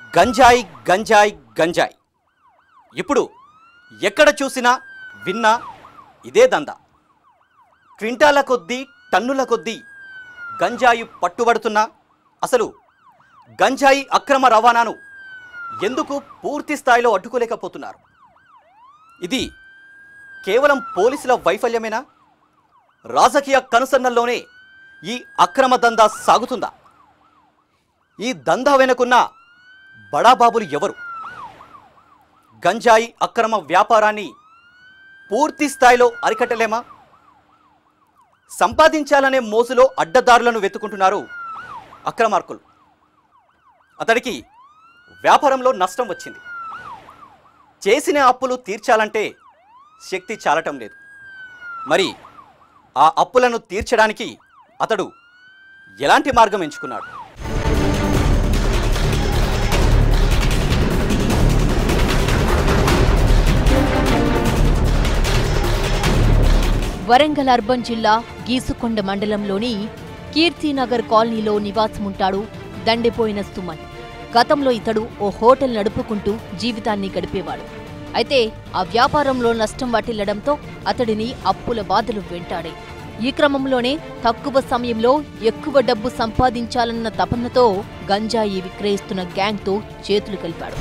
గంజాయి గంజాయి గంజాయి ఇప్పుడు ఎక్కడ చూసినా విన్నా ఇదే దందా క్వింటాల కొద్దీ టన్నుల కొద్దీ గంజాయి పట్టుబడుతున్నా అసలు గంజాయి అక్రమ రవాణాను ఎందుకు పూర్తి స్థాయిలో అడ్డుకోలేకపోతున్నారు ఇది కేవలం పోలీసుల వైఫల్యమేనా రాజకీయ కనుసన్నల్లోనే ఈ అక్రమ దందా సాగుతుందా ఈ దందా వెనుకున్న బడాబాబులు ఎవరు గంజాయి అక్రమ వ్యాపారాన్ని పూర్తి స్థాయిలో అరికట్టలేమా సంపాదించాలనే మోజులో అడ్డదారులను వెతుకుంటున్నారు అక్రమార్కులు అతడికి వ్యాపారంలో నష్టం వచ్చింది చేసిన అప్పులు తీర్చాలంటే శక్తి చాలటం లేదు మరి ఆ అప్పులను తీర్చడానికి అతడు ఎలాంటి మార్గం ఎంచుకున్నాడు వరంగల్ అర్బన్ జిల్లా గీసుకొండ మండలంలోని కీర్తినగర్ కాలనీలో నివాసముంటాడు దండిపోయిన సుమన్ గతంలో ఇతడు ఓ హోటల్ నడుపుకుంటూ జీవితాన్ని గడిపేవాడు అయితే ఆ వ్యాపారంలో నష్టం వాటిల్లడంతో అతడిని అప్పుల బాధలు వెంటాడాయి ఈ క్రమంలోనే తక్కువ సమయంలో ఎక్కువ డబ్బు సంపాదించాలన్న తపనతో గంజాయి విక్రయిస్తున్న గ్యాంగ్తో చేతులు కలిపాడు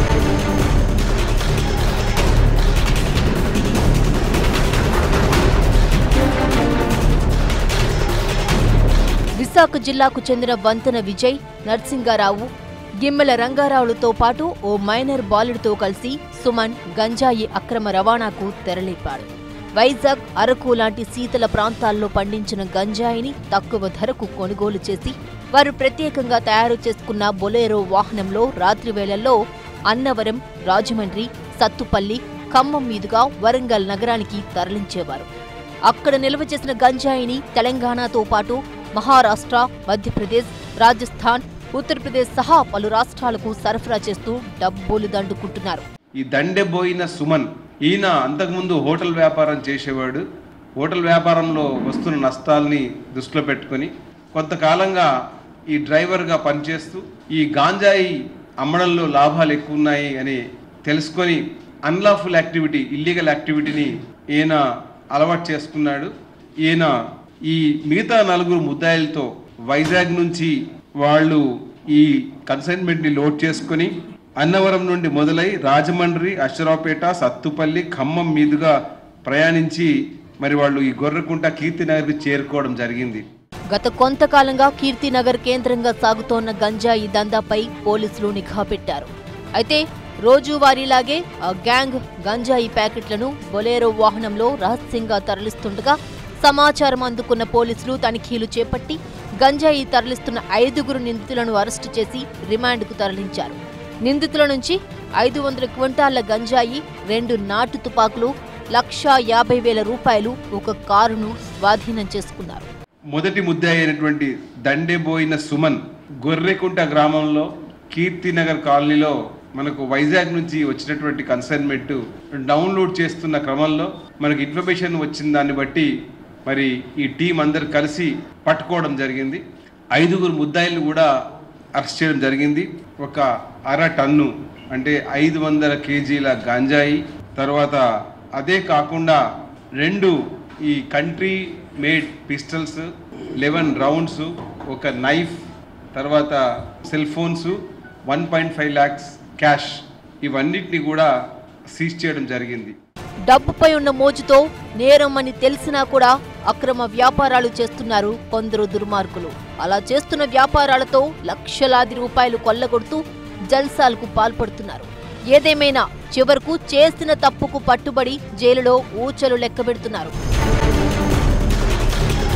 విశాఖ జిల్లాకు చెందిన వంతెన విజయ్ నర్సింగారావు గిమ్మెల రంగారావులతో పాటు ఓ మైనర్ బాలుడితో కలిసి సుమన్ గంజాయి అక్రమ రవాణాకు తెరలేపాడు వైజాగ్ అరకు లాంటి శీతల ప్రాంతాల్లో పండించిన గంజాయిని తక్కువ ధరకు కొనుగోలు చేసి వారు ప్రత్యేకంగా తయారు చేసుకున్న బొలేరో వాహనంలో రాత్రి వేళల్లో అన్నవరం రాజమండ్రి సత్తుపల్లి ఖమ్మం మీదుగా వరంగల్ నగరానికి తరలించేవారు అక్కడ నిల్వ చేసిన గంజాయిని తెలంగాణతో పాటు మహారాష్ట్ర మధ్యప్రదేశ్ రాజస్థాన్ ఉత్తరప్రదేశ్ సహా పలు రాష్ట్రాలకు సరఫరా చేస్తూ డబ్బులు దండుకుంటున్నారు ఈ దండెబోయిన సుమన్ ఈయన అంతకుముందు హోటల్ వ్యాపారం చేసేవాడు హోటల్ వ్యాపారంలో వస్తున్న నష్టాల్ని దృష్టిలో పెట్టుకొని కొంతకాలంగా ఈ డ్రైవర్గా పనిచేస్తూ ఈ గాంజాయి అమ్మడంలో లాభాలు ఎక్కువ ఉన్నాయి అని తెలుసుకొని అన్లాఫుల్ యాక్టివిటీ ఇల్లీగల్ యాక్టివిటీని ఈయన అలవాటు చేసుకున్నాడు ఈయన ఈ మిగతా నలుగురు ముద్దాయిలతో వైజాగ్ నుంచి వాళ్ళు ఈ కన్సైన్మెంట్ని లోడ్ చేసుకొని అన్నవరం నుండి మొదలై రాజమండ్రి అశ్వరావుపేట సత్తుపల్లి ఖమ్మం మీదుగా ప్రయాణించి మరి వాళ్ళు ఈ గొర్రెకుంట కీర్తినగర్కి చేరుకోవడం జరిగింది గత కొంతకాలంగా కీర్తినగర్ కేంద్రంగా సాగుతోన్న గంజాయి దందాపై పోలీసులు నిఘా పెట్టారు అయితే రోజువారీలాగే ఆ గ్యాంగ్ గంజాయి ప్యాకెట్లను బొలేరో వాహనంలో రహస్యంగా తరలిస్తుండగా సమాచారం అందుకున్న పోలీసులు తనిఖీలు చేపట్టి గంజాయి తరలిస్తున్న ఐదుగురు నిందితులను అరెస్టు చేసి రిమాండ్కు తరలించారు నిందితుల నుంచి ఐదు వందల క్వింటాళ్ల గంజాయి రెండు నాటు తుపాకులు లక్షా యాభై వేల రూపాయలు ఒక కారును స్వాధీనం చేసుకున్నారు మొదటి ముద్దాయి అయినటువంటి దండెబోయిన సుమన్ గొర్రెకుంట గ్రామంలో కీర్తినగర్ కాలనీలో మనకు వైజాగ్ నుంచి వచ్చినటువంటి కన్సైన్మెంట్ డౌన్లోడ్ చేస్తున్న క్రమంలో మనకు ఇన్ఫర్మేషన్ వచ్చిన దాన్ని బట్టి మరి ఈ టీం అందరు కలిసి పట్టుకోవడం జరిగింది ఐదుగురు ముద్దాయిలు కూడా అరెస్ట్ చేయడం జరిగింది ఒక అర టన్ను అంటే ఐదు వందల కేజీల గాంజాయి తర్వాత అదే కాకుండా రెండు ఈ country made pistols eleven rounds ఒక నైఫ్ తర్వాత cell phones one point five lakhs cash ఇవన్నిటిని కూడా సీజ్ చేయడం జరిగింది డబ్బుపై ఉన్న మోజుతో నేరం అని తెలిసినా కూడా అక్రమ వ్యాపారాలు చేస్తున్నారు కొందరు దుర్మార్గులు అలా చేస్తున్న వ్యాపారాలతో లక్షలాది రూపాయలు కొల్లగొడుతూ జల్సాలకు పాల్పడుతున్నారు ఏదేమైనా చివరకు చేసిన తప్పుకు పట్టుబడి జైలులో ఊచలు లెక్కబెడుతున్నారు